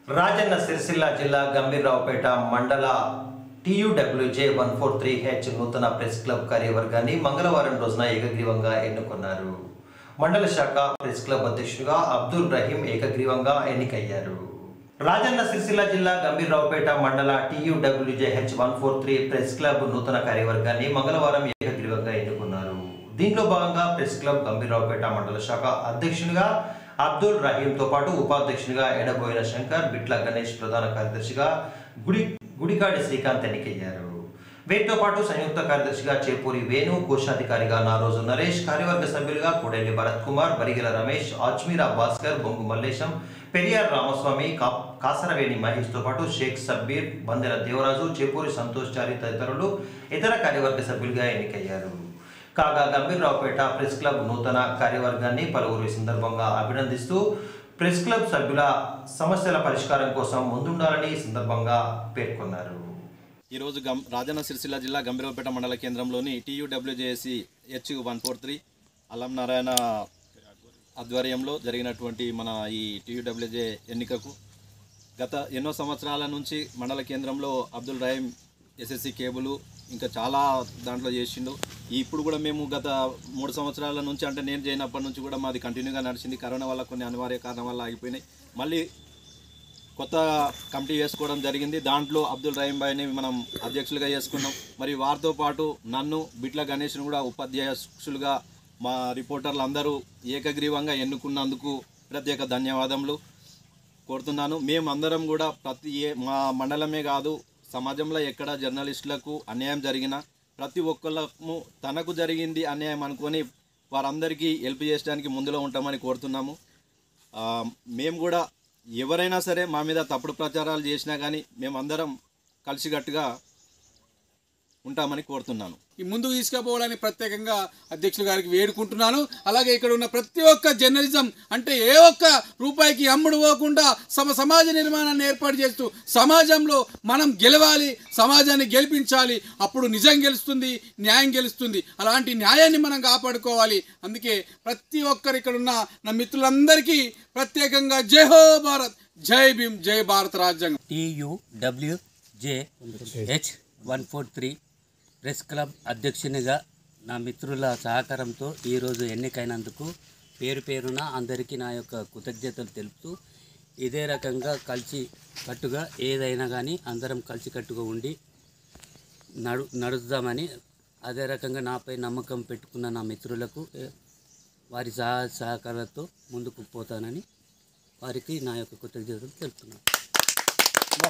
రాజన్న సిరిసిల్ల జిల్లా గంభీర్రావుపేట మండల TUWJ one four three H నూతన ప్రెస్ క్లబ్ కార్యవర్గాన్ని మంగళవారం రోజున ఏకగ్రీవంగా ఎన్నుకున్నారు మండల శాఖ ప్రెస్ క్లబ్ అధ్యక్షుడిగా అబ్దుల్ రహీం ఏకగ్రీవంగా ఎన్నికయ్యారు రాజన్న సిరిసిల్ల జిల్లా గంభీర్రావుపేట మండల TUWJ H one four three press club నూతన కార్యవర్గాన్ని మంగళవారం ఏకగ్రీవంగా ఎన్నుకున్నారు దీంట్లో భాగంగా ప్రెస్ క్లబ్ గంభీర్రావుపేట మండల శాఖ అధ్యక్షునిగా అబ్దుల్ రహీంతో పాటు ఉపాధ్యక్షునిగా ఎడబోయిన శంకర్ బిట్ల గణేష్ ప్రధాన కార్యదర్శిగా గుడి గుడికాడి శ్రీకాంత్ ఎన్నికయ్యారు వీటితో పాటు సంయుక్త కార్యదర్శిగా చేపూరి వేణు కోశాధికారిగా నారోజు నరేష్ కార్యవర్గ సభ్యులుగా కోడెల్లి భరత్ కుమార్ బరిగిల రమేష్ ఆజ్మీరా భాస్కర్ బొంగు మల్లేశం పెరియార్ రామస్వామి కా కాసరవేణి మహేష్తో పాటు షేక్ సబ్బీర్ బందెల దేవరాజు చేపూరి సంతోష్ చారి తదితరులు ఇతర కార్యవర్గ సభ్యులుగా ఎన్నికయ్యారు కాగా గంభీర్రావుపేట ప్రెస్ క్లబ్ నూతన కార్యవర్గాన్ని పలువురు ఈ సందర్భంగా అభినందిస్తూ ప్రెస్ క్లబ్ సభ్యుల సమస్యల పరిష్కారం కోసం ముందుండాలని ఈ సందర్భంగా పేర్కొన్నారు ఈరోజు గం రాజన్న సిరిసిల్ల జిల్లా గంభీరపేట మండల కేంద్రంలోని TUWJSC H one four three Allam Narayana ఆధ్వర్యంలో జరిగినటువంటి మన ఈ టీయూడబ్ల్యూజే ఎన్నికకు గత ఎన్నో సంవత్సరాల నుంచి మండల కేంద్రంలో అబ్దుల్ రహీం ఎస్ఎస్సి కేబుల్ ఇంకా చాలా దాంట్లో చేసిండు ఇప్పుడు కూడా మేము గత మూడు సంవత్సరాల నుంచి అంటే నేను చేయనప్పటి నుంచి కూడా మాది కంటిన్యూగా నడిచింది కరోనా వల్ల కొన్ని అనివార్య కారణం వల్ల ఆగిపోయినాయి మళ్ళీ కొత్త కమిటీ వేసుకోవడం జరిగింది దాంట్లో అబ్దుల్ రహీం భాయ్ని మనం అధ్యక్షులుగా చేసుకున్నాం మరి వారితో పాటు నన్ను బిట్ల గణేష్ను కూడా ఉపాధ్యక్షులుగా మా రిపోర్టర్లు అందరూ ఏకగ్రీవంగా ఎన్నుకున్నందుకు ప్రత్యేక ధన్యవాదములు కోరుతున్నాను మేమందరం కూడా ప్రతి ఏ మా మండలమే కాదు సమాజంలో ఎక్కడ జర్నలిస్టులకు అన్యాయం జరిగినా ప్రతి ఒక్కళ్ళము తనకు జరిగింది అన్యాయం అనుకొని వారందరికీ హెల్ప్ చేయడానికి ముందులో ఉంటామని కోరుతున్నాము ఆ, మేము కూడా ఎవరైనా సరే మా మీద తప్పుడు ప్రచారాలు చేసినా కానీ మేమందరం కలిసికట్టుగా ఉంటామని కోరుతున్నాను ఈ ముందుకు తీసుకుపోవాలని ప్రత్యేకంగా అధ్యక్షులు గారికి వేడుకుంటున్నాను అలాగే ఇక్కడ ఉన్న ప్రతి ఒక్క జర్నలిజం అంటే ఏ ఒక్క రూపాయికి అమ్ముడు పోకుండా సమ సమాజ నిర్మాణాన్ని ఏర్పాటు చేస్తూ సమాజంలో మనం గెలవాలి సమాజాన్ని గెలిపించాలి అప్పుడు నిజం గెలుస్తుంది న్యాయం గెలుస్తుంది అలాంటి న్యాయాన్ని మనం కాపాడుకోవాలి అందుకే ప్రతి ఒక్కరు ఇక్కడ ఉన్న నా మిత్రులందరికీ ప్రత్యేకంగా జై హో భారత్ జై భీమ్ జై భారత రాజ్యాంగం TUWJ H one four three press club అధ్యక్షునిగా నా మిత్రుల సహకారంతో ఈరోజు ఎన్నికైనందుకు పేరు పేరున అందరికీ నా యొక్క కృతజ్ఞతలు తెలుపుతూ ఇదే రకంగా కలిసి కట్టుగా ఏదైనా కానీ అందరం కలిసికట్టుగా ఉండి నడు నడుద్దామని అదే రకంగా నాపై నమ్మకం పెట్టుకున్న నా మిత్రులకు ఏ, వారి సహ సహకారాలతో ముందుకు పోతానని వారికి నా యొక్క కృతజ్ఞతలు తెలుపుతున్నాను